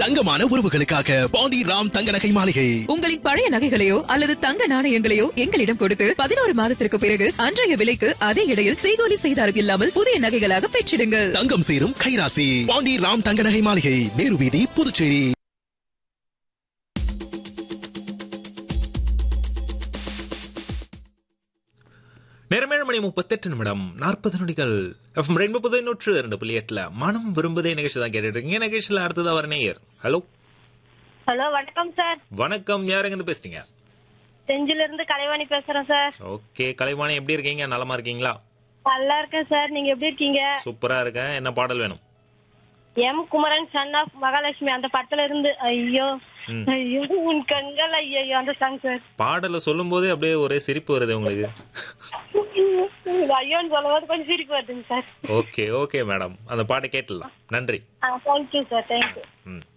தங்கமான உறவுகளுக்காக பாண்டி ராம் தங்க நகை மாளிகை உங்களின் பழைய நகைகளையோ அல்லது தங்க நாணயங்களையோ எங்களிடம் கொடுத்து பதினோரு மாதத்திற்கு பிறகு அன்றைய விலைக்கு அதே இடையில் செய்கூலி செய்தாரம் இல்லாமல் புதிய நகைகளாக பெற்றிடுங்கள் தங்கம் சேரும் கைராசி பாண்டி ராம் தங்க நகை மாளிகை நேரு வீதி புதுச்சேரி நேரமேழு மணி முப்பத்தெட்டு நிமிடம் நாற்பது நொடிகள் எஃப்எம் ரெண்டு முப்பது நூற்று இரண்டு புள்ளி எட்டுல மனம் விரும்புதே நிகழ்ச்சி தான் கேட்டுட்டு இருக்கீங்க நிகழ்ச்சியில அடுத்ததா வர நேயர் ஹலோ ஹலோ வணக்கம் சார் வணக்கம் யாருங்க இருந்து பேசுறீங்க செஞ்சில இருந்து கலைவாணி பேசுறேன் சார் ஓகே கலைவாணி எப்படி இருக்கீங்க நலமா இருக்கீங்களா நல்லா இருக்கேன் சார் நீங்க எப்படி இருக்கீங்க சூப்பரா இருக்கேன் என்ன பாடல் வேணும் M Kumaran son of Mahalakshmi அந்த படத்துல இருந்து ஐயோ ம். ஐயோ உன் கண்கள் ஐயோ அந்த சாங் சார் பாடலை சொல்லும் போதே அப்படியே ஒரே சிரிப்பு வருது உங்களுக்கு ஐயோன்னு சொல்லும்போது கொஞ்சம் சிரிப்பு வருதுங்க சார் ஓகே ஓகே மேடம் அந்த பாட்டை கேட்டுடலாம் நன்றி தேங்க்யூ சார் தேங்க்யூ ம்